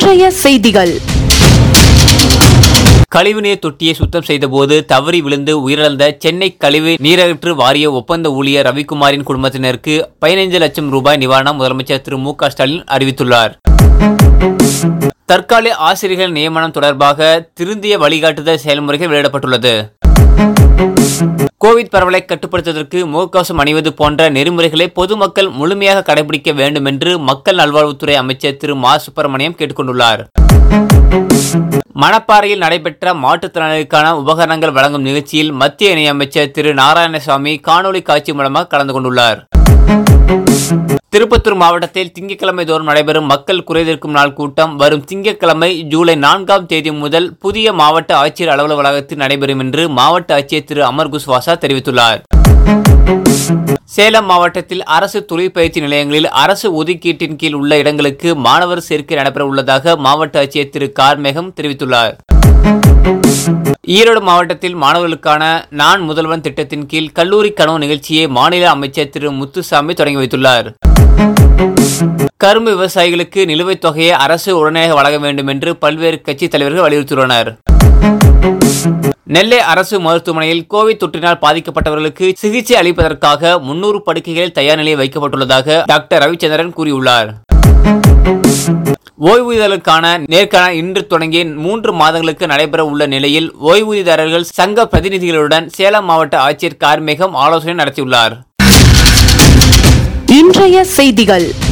இன்றைய செய்திகள் கழிவுநீர் தொட்டியை சுத்தம் செய்தபோது தவறி விழுந்து உயிரிழந்த சென்னை கழிவு நீரகற்று வாரிய ஒப்பந்த ஊழியர் ரவிக்குமாரின் குடும்பத்தினருக்கு பதினைந்து லட்சம் ரூபாய் நிவாரணம் முதலமைச்சர் திரு மு க ஸ்டாலின் அறிவித்துள்ளார் தற்காலிக ஆசிரியர்கள் நியமனம் தொடர்பாக திருந்திய வழிகாட்டுதல் செயல்முறைகள் வெளியிடப்பட்டுள்ளது கோவிட் பரவலை கட்டுப்படுத்துவதற்கு முகக்கவசம் அணிவது போன்ற நெறிமுறைகளை பொதுமக்கள் முழுமையாக கடைபிடிக்க வேண்டும் என்று மக்கள் நல்வாழ்வுத்துறை அமைச்சர் திரு மா சுப்பிரமணியம் கேட்டுக்கொண்டுள்ளார் மணப்பாறையில் நடைபெற்ற மாற்றுத்திறனாளிகளுக்கான உபகரணங்கள் வழங்கும் நிகழ்ச்சியில் மத்திய இணையமைச்சர் திரு நாராயணசாமி காணொலி காட்சி மூலமாக கலந்து கொண்டுள்ளார் திருப்பத்தூர் மாவட்டத்தில் திங்கட்கிழமை தோறும் நடைபெறும் மக்கள் குறைதீர்க்கும் நாள் கூட்டம் வரும் திங்கட்கிழமை ஜூலை நான்காம் தேதி முதல் புதிய மாவட்ட ஆட்சியர் அலுவலக வளாகத்தில் நடைபெறும் என்று மாவட்ட ஆட்சியர் திரு அமர் குஸ்வாசா தெரிவித்துள்ளார் சேலம் மாவட்டத்தில் அரசு தொழிற்பயிற்சி நிலையங்களில் அரசு ஒதுக்கீட்டின் கீழ் உள்ள இடங்களுக்கு மாணவர் சேர்க்கை நடைபெற உள்ளதாக மாவட்ட ஆட்சியர் திரு கார்மேகம் தெரிவித்துள்ளார் ஈரோடு மாவட்டத்தில் மாணவர்களுக்கான நான் முதல்வன் திட்டத்தின் கீழ் கல்லூரி கனவு நிகழ்ச்சியை மாநில அமைச்சர் திரு முத்துசாமி தொடங்கி வைத்துள்ளார் கரும்பு விவசாயிகளுக்கு நிலுவைத் தொகையை அரசு உடனடியாக வழங்க வேண்டும் என்று பல்வேறு கட்சித் தலைவர்கள் வலியுறுத்தியுள்ளனர் நெல்லை அரசு மருத்துவமனையில் கோவிட் தொற்றினால் பாதிக்கப்பட்டவர்களுக்கு சிகிச்சை அளிப்பதற்காக முன்னூறு படுக்கைகள் தயார் நிலையில் வைக்கப்பட்டுள்ளதாக டாக்டர் ரவிச்சந்திரன் கூறியுள்ளார் ஓய்வூதியர்களுக்கான நேர்காணல் இன்று தொடங்கி மூன்று மாதங்களுக்கு நடைபெற உள்ள நிலையில் ஓய்வூதியதாரர்கள் சங்க பிரதிநிதிகளுடன் சேலம் மாவட்ட ஆட்சியர் கார்மேகம் ஆலோசனை நடத்தியுள்ளார் இன்றைய செய்திகள்